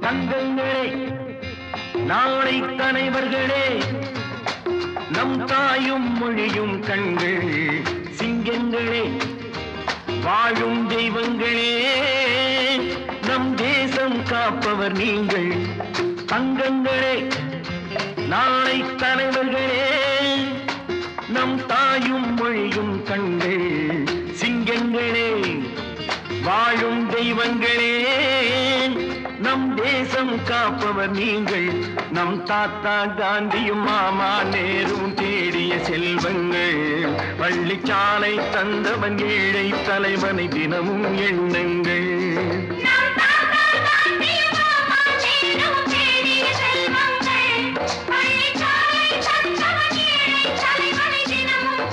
தங்கங்களே நாளை தலைவர்களே நம் தாயும் மொழியும் கண்கள் சிங்கங்களே வாழும் தெய்வங்களே நம் தேசம் காப்பவர் நீங்கள் தங்கங்களே நாளை தலைவர்களே நம் தாயும் மொழியும் கண்கள் சிங்கங்களே வாழும் தெய்வங்களே நம் தேசம் காப்பவர் நீங்கள் நம் தாத்தா காந்தியும் மாமா நேரும் தேடிய செல்வங்கள் பள்ளிச்சாலை தந்தவன் ஏழை தலைவனை தினமும் எண்ணுங்கள் நம் தாத்தா காந்தியும் மாமா நேரும் தேடிய செல்வங்கள். பள்ளிச்சாலை தந்தவன் ஏழை தலைவனை தினமும்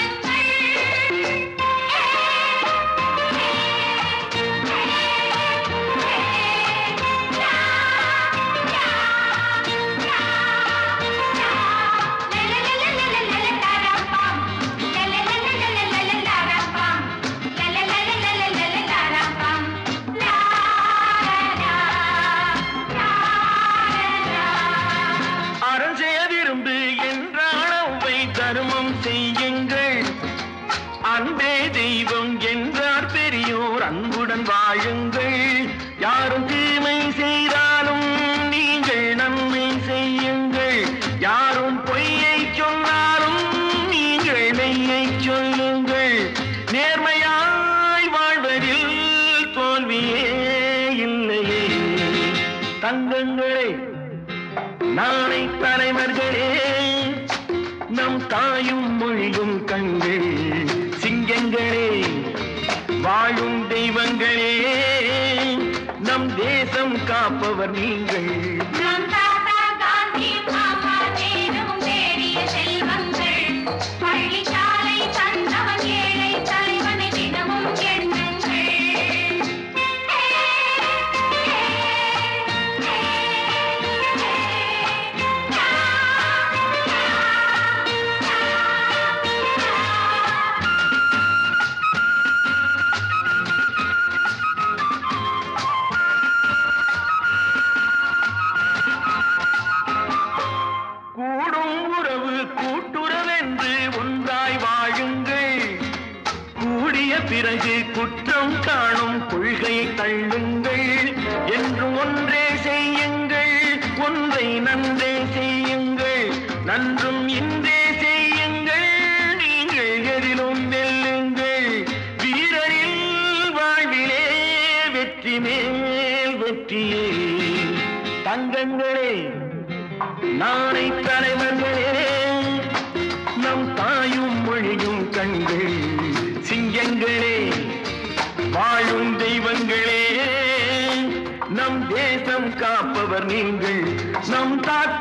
அறஞ்செய விரும்பு என்றாளவை தர்மம் செய்யுங்கள் அன்பே தெய்வம் என்றார் பெரியோர் அன்புடன் வாழுங்கள் யாரும் தீமை செய்தாலும் நீங்கள் நன்மை செய்யுங்கள் யாரும் பொய்யை சொன்னாலும் நீங்கள் மெய்யை சொல்லுங்கள் நேர்மையாய் வாழ்வதில் தோல்வியே இல்லையே தங்கங்களே நாளை தலைவர்களே நம் தாயும் மொழியும் கண்கள் சிங்கங்களே வாழும் தெய்வங்களே நம் தேசம் காப்பவர் நீங்கள் நம் தாத்தா காந்தியும் மாமா நேரும் தேடிய செல்வங்கள். பள்ளிச்சாலை தந்தவன் ஏழை தலைவனை தினமும் எண்ணுங்கள் கூடும் உறவு கூட்டுறவென்று ஒன்றாய் வாழுங்கள் கூடிய பிறகு குற்றம் காணும் கொள்கையை தள்ளுங்கள் என்று ஒன்றே செய்யுங்கள் ஒன்றை நன்றே செய்யுங்கள் நன்றும் இன்றே செய்யுங்கள் நீங்கள் எதிலும் வெல்லுங்கள் வீரரில் வாழ்விலே வெற்றி மேல் வெற்றியே தங்கங்களே நாளை தலைவர்களே நம் தாயும் மொழியும் கண்கள் சிங்கங்களே வாழும் தெய்வங்களே நம் தேசம் காப்பவர் நீங்கள் நம் தாத்தா